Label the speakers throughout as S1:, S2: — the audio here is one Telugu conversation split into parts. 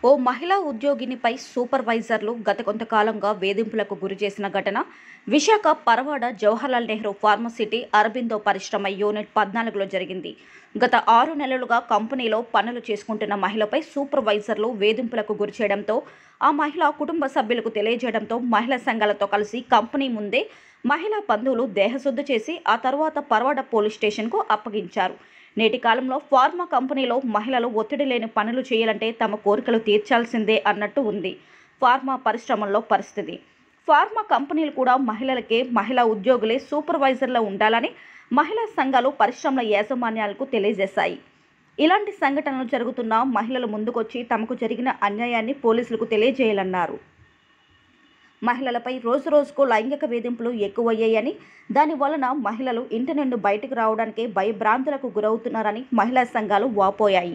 S1: ఓ మహిళా ఉద్యోగినిపై సూపర్వైజర్లు గత కొంతకాలంగా వేధింపులకు గురి చేసిన ఘటన విశాఖ పరవాడ జవహర్లాల్ నెహ్రూ ఫార్మసిటీ అరబిందో పరిశ్రమ యూనిట్ పద్నాలుగులో జరిగింది గత ఆరు నెలలుగా కంపెనీలో పనులు చేసుకుంటున్న మహిళపై సూపర్వైజర్లు వేధింపులకు గురి చేయడంతో ఆ మహిళ కుటుంబ సభ్యులకు తెలియజేయడంతో మహిళా సంఘాలతో కలిసి కంపెనీ ముందే మహిళా బంధువులు దేహశుద్ధి చేసి ఆ తర్వాత పరవాడ పోలీస్ స్టేషన్కు అప్పగించారు నేటి కాలంలో ఫార్మా కంపెనీలో మహిళలు ఒత్తిడి లేని పనులు చేయాలంటే తమ కోరికలు తీర్చాల్సిందే అన్నట్టు ఉంది ఫార్మా పరిశ్రమల్లో పరిస్థితి ఫార్మా కంపెనీలు కూడా మహిళలకే మహిళా ఉద్యోగులే సూపర్వైజర్లో ఉండాలని మహిళా సంఘాలు పరిశ్రమల యాజమాన్యాలకు తెలియజేశాయి ఇలాంటి సంఘటనలు జరుగుతున్నా మహిళలు ముందుకొచ్చి తమకు జరిగిన అన్యాయాన్ని పోలీసులకు తెలియజేయాలన్నారు మహిళలపై రోజు రోజుకు లైంగిక వేధింపులు ఎక్కువయ్యాయని దాని వలన మహిళలు ఇంటి నుండి బయటకు రావడానికి భయభ్రాంతులకు గురవుతున్నారని మహిళా సంఘాలు వాపోయాయి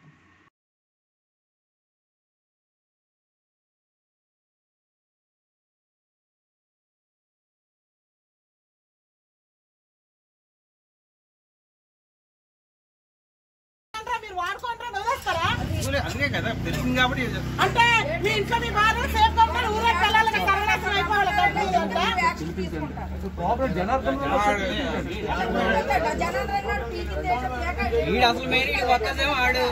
S2: అంటే మీరు వాడుకుంటారా వదిలేస్తారా
S3: ఊరే అందుకే కదా తెలిసింది కాబట్టి ఇది చెప్తున్నా.
S2: అంటే మీ ఇంట్లో మీ భార్య సేఫ్ గా ఉంటారు ఊరే పిల్లలకి సర్వనాశనం అయిపోవాలి కంపెనీ అంటే
S3: ఈడు అసలు మెయిన్ ఈడు కొత్తదేమో ఆడు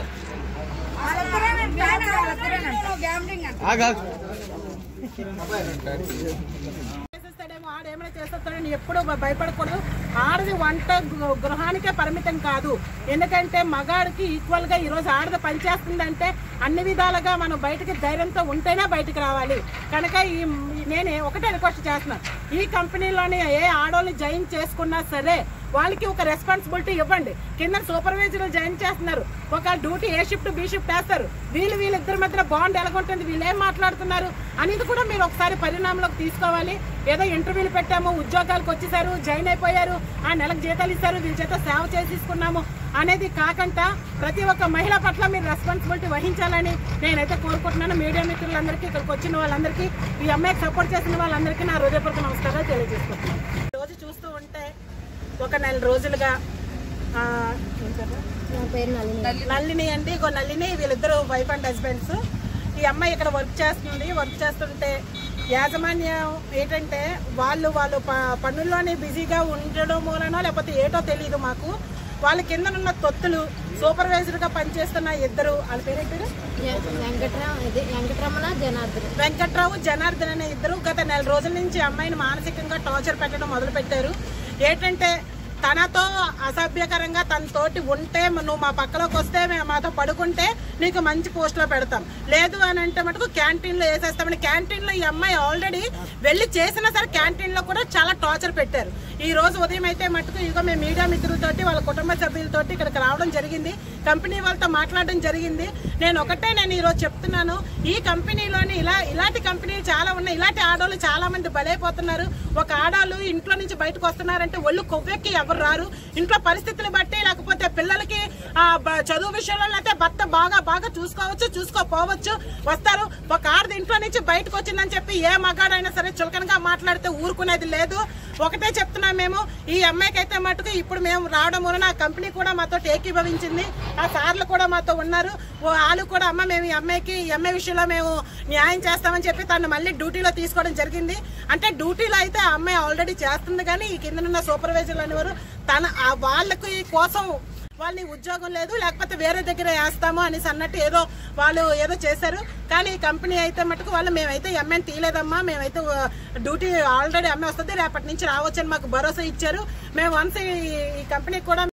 S2: చేసేస్తాడేమో ఆడు ఏమైనా చేసేస్తాడని ఎప్పుడూ భ- భయపడకూడదు ఆడది వంట గృ- గృహానికే పరిమితం కాదు ఎందుకంటే మగాడికి ఈక్వల్ గా ఈ రోజు ఆడది పనిచేస్తుందంటే అన్ని విధాలుగా మనం బయటకి ధైర్యంతో ఉంటేనే బయటకు రావాలి కనుక ఈ నేను ఒకటే రిక్వెస్ట్ చేస్తున్నాను ఈ కంపెనీలోని ఏ ఆడోళ్ళని జాయిన్ చేసుకున్నా సరే వాళ్ళకి ఒక రెస్పాన్సిబిలిటీ ఇవ్వండి కింద సూపర్వైజర్లు జాయిన్ చేస్తున్నారు ఒక duty A shift B shift వేస్తారు వీళ్ళు వీళ్ళిద్దరి మధ్య బాండ్ ఎలాగుంటుంది వీళ్ళు ఏం మాట్లాడుతున్నారు అనేది కూడా మీరు ఒకసారి పరిణామంలోకి తీసుకోవాలి ఏదో ఇంటర్వ్యూలు పెట్టాము ఉద్యోగాలకు వచ్చేసారు జాయిన్ అయిపోయారు ఆ నెలకు జీతాలు ఇస్తారు వీళ్ళ చేత సేవ చేసేసుకున్నాము అనేది కాకుండా ప్రతి ఒక్క మహిళ పట్ల మీరు రెస్పాన్సిబిలిటీ వహించాలని నేనైతే కోరుకుంటున్నాను మీడియా మిత్రులందరికీ ఇక్కడికి వచ్చిన వాళ్ళందరికీ ఈ అమ్మాయికి సపోర్ట్ చేసిన వాళ్ళందరికీ నా హృదయపూర్వక నమస్కారాలు తెలియజేసుకుంటున్నాను రోజు చూస్తూ ఉంటే ఒక నెల రోజులుగా ఆ, ఏం పేరు? నల్లిని అండి ఇంకో నల్లిని వీళ్ళిద్దరు వైఫ్ అండ్ హస్బెండ్స్ ఈ అమ్మాయి ఇక్కడ వర్క్ చేస్తుంది వర్క్ చేస్తుంటే యాజమాన్యం ఏంటంటే వాళ్ళు వాళ్ళు ప- పనుల్లోనే బిజీగా ఉండడం మూలనో లేకపోతే ఏటో తెలియదు మాకు వాళ్ళ కింద ఉన్న తొత్తులు సూపర్వైజర్ గా పనిచేస్తున్న ఇద్దరు వాళ్ళ పేరు ఏంటి
S4: వెంకట్రామ ఇది వెంకటరమణ జనార్దన్
S2: వెంకట్రావు జనార్దన్ అనే ఇద్దరు గత నెల రోజుల నుంచి అమ్మాయిని మానసికంగా టార్చర్ పెట్టడం మొదలు పెట్టారు ఏంటంటే తనతో అసభ్యకరంగా తన తోటి ఉంటే నువ్వు మా పక్కలోకి వస్తే మేము మాతో పడుకుంటే నీకు మంచి పోస్ట్ లో పెడతాం లేదు అని అంటే మటుకు క్యాంటీన్ లో వేసేస్తామని క్యాంటీన్ లో ఈ అమ్మాయి ఆల్రెడీ వెళ్ళి చేసినా సరే క్యాంటీన్ లో కూడా చాలా టార్చర్ పెట్టారు ఈ రోజు ఉదయం అయితే మటుకు ఇదిగో మేము మీడియా మిత్రులతోటి వాళ్ళ కుటుంబ సభ్యులతోటి ఇక్కడికి రావడం జరిగింది కంపెనీ వాళ్ళతో మాట్లాడడం జరిగింది నేను ఒకటే నేను ఈ రోజు చెప్తున్నాను ఈ కంపెనీలోని ఇలా ఇలాంటి కంపెనీలు చాలా ఉన్నాయి ఇలాంటి ఆడవాళ్ళు చాలా మంది బలైపోతున్నారు ఒక ఆడవాళ్ళు ఇంట్లో నుంచి బయటకు వస్తున్నారంటే ఒళ్ళు కొవ్వెక్కి ఎవరు రారు ఇంట్లో పరిస్థితులు బట్టి లేకపోతే పిల్లలకి ఆ, బ- చదువు విషయంలో అయితే భర్త బాగా బాగా చూసుకోవచ్చు చూసుకోపోవచ్చు వస్తారు ఒక ఆడది ఇంట్లో నుంచి బయటకు వచ్చిందని చెప్పి ఏ మగాడైనా సరే చులకనగా మాట్లాడితే ఊరుకునేది లేదు ఒకటే చెప్తున్నాం మేము ఈ అమ్మాయికి అయితే మటుకు ఇప్పుడు మేము రావడం వలన ఆ కంపెనీ కూడా మాతో ఏకీభవించింది ఆ సార్లు కూడా మాతో ఉన్నారు ఓ వాళ్ళు కూడా అమ్మ మేము ఈ అమ్మాయికి ఈ అమ్మాయి విషయంలో మేము న్యాయం చేస్తామని చెప్పి తను మళ్ళీ డ్యూటీలో తీసుకోవడం జరిగింది అంటే డ్యూటీలో అయితే ఆ అమ్మాయి ఆల్రెడీ చేస్తుంది కానీ ఈ కిందనున్న సూపర్వైజర్లు అనేవారు తన ఆ వాళ్ళకి కోసం వాళ్ళని ఉద్యోగం లేదు లేకపోతే వేరే దగ్గర వేస్తాము అనేసి అన్నట్టు ఏదో వాళ్ళు ఏదో చేశారు కానీ ఈ కంపెనీ అయితే మటుకు వాళ్ళు మేమైతే ఎంఎన్ తీయలేదమ్మా మేమైతే డ్యూటీ ఆల్రెడీ అమ్మాయి వస్తుంది రేపటి నుంచి రావచ్చని మాకు భరోసా ఇచ్చారు మేము వన్స్ ఈ కంపెనీ కూడా